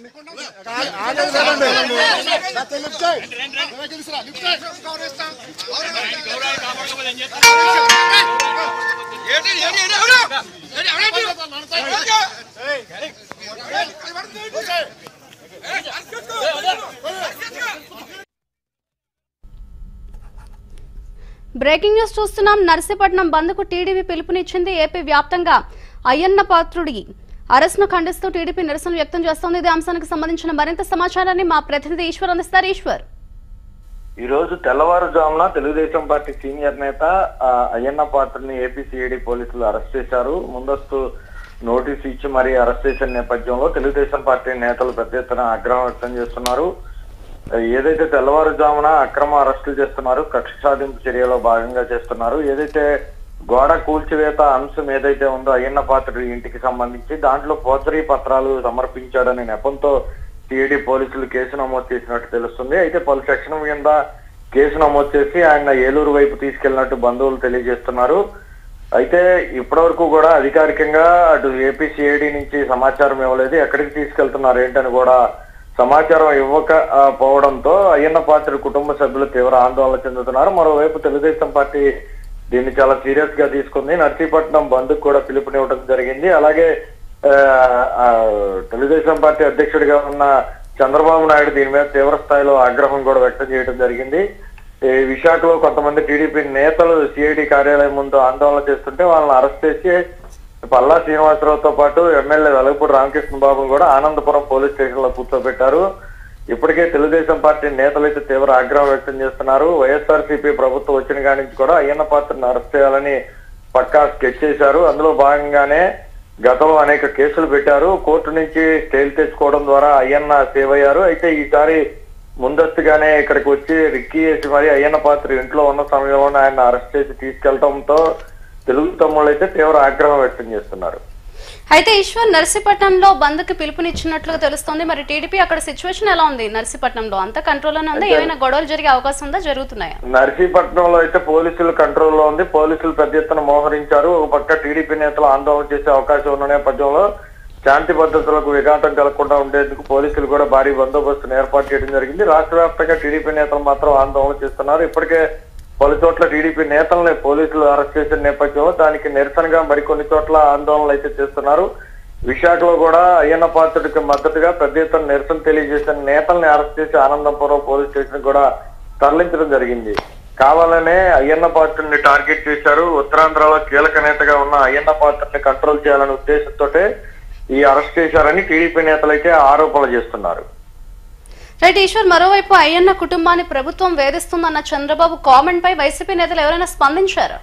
Breaking news చూస్తున్నాం నర్సీపట్నం బంద్కు TDP పిలుపునిచ్చింది ఏపీ వ్యాప్తంగా అయ్యన్న పాత్రుడి అరెస్ట్ను ఖండిస్తూ టీడీపీ నిరసన వ్యక్తం చేస్తోంది ఇదే అంశానికి సంబంధించిన మరింత సమాచారాన్ని మా ప్రతినిధి ఈశ్వర్ అందిస్తారు ఈశ్వర్ ఈ రోజు తెల్లవారుజామున తెలుగుదేశం పార్టీ సీనియర్ నేత ఆ, అయ్యన్న పాత్రని ఏపీసీఐడి పోలీసులు అరెస్ట్ చేశారు ముందస్తు నోటీసు ఇచ్చి మరీ అరెస్ట్ చేసిన నేపథ్యంలో తెలుగుదేశం పార్టీ నేతలు పెద్ద ఎత్తున ఆగ్రహం వ్యక్తం చేస్తున్నారు ఏదైతే తెల్లవారుజామున అక్రమ అరెస్టులు చేస్తున్నారు కక్ష సాధింపు చర్యలో భాగంగా చేస్తున్నారు ఏదైతే గోడ కూల్చివేత అంశం ఏదైతే ఉందో అయ్యన్న పాత్రుడి ఇంటికి సంబంధించి దాంట్లో పోచరీ పత్రాలు సమర్పించాడనే నెపంతో సిఐడి పోలీసులు కేసు నమోదు చేసినట్టు తెలుస్తుంది అయితే పలు సెక్షన్ కింద కేసు నమోదు చేసి ఆయన ఏలూరు వైపు తీసుకెళ్లినట్టు బంధువులు తెలియజేస్తున్నారు అయితే ఇప్పటివరకు కూడా అధికారికంగా అటు ఏపీ సిఐడి నుంచి సమాచారం ఇవ్వలేదు ఎక్కడికి తీసుకెళ్తున్నారు ఏంటని కూడా సమాచారం ఇవ్వక ఆ, పోవడంతో అయ్యన్న పాత్ర కుటుంబ సభ్యులు తీవ్ర ఆందోళన చెందుతున్నారు మరోవైపు తెలుగుదేశం పార్టీ దీన్ని చాలా సీరియస్ గా తీసుకుంది నర్సీపట్నం బంద్ కూడా పిలుపునివ్వడం జరిగింది అలాగే ఆ, ఆ, తెలుగుదేశం పార్టీ అధ్యక్షుడిగా ఉన్న చంద్రబాబు నాయుడు దీని మీద తీవ్ర స్థాయిలో ఆగ్రహం కూడా వ్యక్తం చేయడం జరిగింది ఈ విశాఖలో కొంతమంది టీడీపీ నేతలు సిఐడి కార్యాలయం ముందు ఆందోళన చేస్తుంటే వాళ్ళని అరెస్ట్ చేసి పల్లా శ్రీనివాసరావుతో పాటు ఎమ్మెల్యే వెలగపూడి రామకృష్ణ బాబును కూడా ఆనందపురం పోలీస్ స్టేషన్ లో కూర్చోబెట్టారు ఇప్పటికే తెలుగుదేశం పార్టీ నేతలు అయితే తీవ్ర ఆగ్రహం వ్యక్తం చేస్తున్నారు వైఎస్ఆర్సీపీ ప్రభుత్వం వచ్చిన కాడి నుంచి కూడా అయ్యన్న పాత్రను అరెస్ట్ చేయాలని పక్కా స్కెచ్ చేశారు అందులో భాగంగానే గతంలో అనేక కేసులు పెట్టారు కోర్టు నుంచి స్టేలు తెచ్చుకోవడం ద్వారా అయ్యన్న సేవ్ అయ్యారు అయితే ఈసారి ముందస్తుగానే ఇక్కడికి వచ్చి రిక్కీ చేసి మరి అయ్యన్న పాత్ర ఇంట్లో ఉన్న సమయంలోనే ఆయన అరెస్ట్ చేసి తీసుకెళ్లడంతో తెలుగు తమ్ముళ్ళు అయితే తీవ్ర ఆగ్రహం వ్యక్తం చేస్తున్నారు అయితే ఈశ్వర్ నర్సీపట్నంలో బంద్కి పిలుపునిచ్చినట్లుగా తెలుస్తోంది మరి టీడీపీ అక్కడ సిచ్యువేషన్ ఎలా ఉంది నర్సీపట్నంలో అంతా కంట్రోల్లోనే ఉందా ఏమైనా గొడవలు జరిగే అవకాశం ఉందా జరుగుతున్నాయా నర్సీపట్నంలో అయితే పోలీసులు కంట్రోల్లో ఉంది పోలీసులు పెద్ద ఎత్తున మోహరించారు ఒక పక్క టీడీపీ నేతలు ఆందోళన చేసే అవకాశం ఉన్న నేపథ్యంలో శాంతి భద్రతలకు విఘాతం కలగకుండా ఉండేందుకు పోలీసులు కూడా భారీ బందోబస్తును ఏర్పాటు చేయడం జరిగింది రాష్ట్ర వ్యాప్తంగా టీడీపీ నేతలు మాత్రం ఆందోళన చేస్తున్నారు ఇప్పటికే పలు చోట్ల టీడీపీ నేతల్ని పోలీసులు అరెస్ట్ చేసిన నేపథ్యంలో దానికి నిరసనగా మరికొన్ని చోట్ల ఆందోళనలు అయితే చేస్తున్నారు విశాఖలో కూడా అయ్యన్న పాత్రుడికి మద్దతుగా పెద్ద ఎత్తున నిరసన తెలియజేసిన నేతల్ని అరెస్ట్ చేసి ఆనందపురం పోలీస్ స్టేషన్ కూడా తరలించడం జరిగింది కావాలనే అయ్యన్న పాత్రుడిని టార్గెట్ చేశారు ఉత్తరాంధ్రలో కీలక నేతగా ఉన్న అయ్యన్న పాత్రుడిని కంట్రోల్ చేయాలనే ఉద్దేశంతో ఈ అరెస్ట్ చేశారని టీడీపీ నేతలైతే ఆరోపణలు చేస్తున్నారు రైట్ ఈశ్వర్ మరోవైపు అయ్యన్న కుటుంబాన్ని ప్రభుత్వం వేధిస్తుందన్న చంద్రబాబు కామెంట్ పై వైసీపీ నేతలు ఎవరైనా స్పందించారా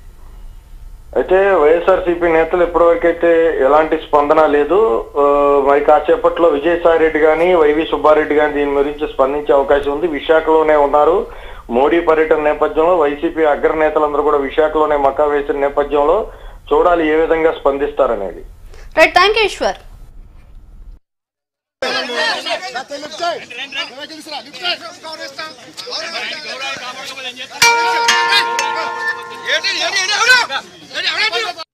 అయితే వైఎస్ఆర్సీపీ నేతలు ఇప్పటివరకైతే ఎలాంటి స్పందన లేదు ఆ, మరి కాసేపట్లో విజయసాయి రెడ్డి గాని వైవి సుబ్బారెడ్డి గాని దీని గురించి స్పందించే అవకాశం ఉంది విశాఖలోనే ఉన్నారు మోడీ పర్యటన నేపథ్యంలో వైసీపీ అగ్రనేతలందరూ కూడా విశాఖలోనే మకా వేసిన నేపథ్యంలో చూడాలి ఏ విధంగా స్పందిస్తారనేది రైట్ థ్యాంక్ యూ ఈశ్వర్ ఏంటి ఏంటి ఏంటి అవునా? ఏంటి అవునా?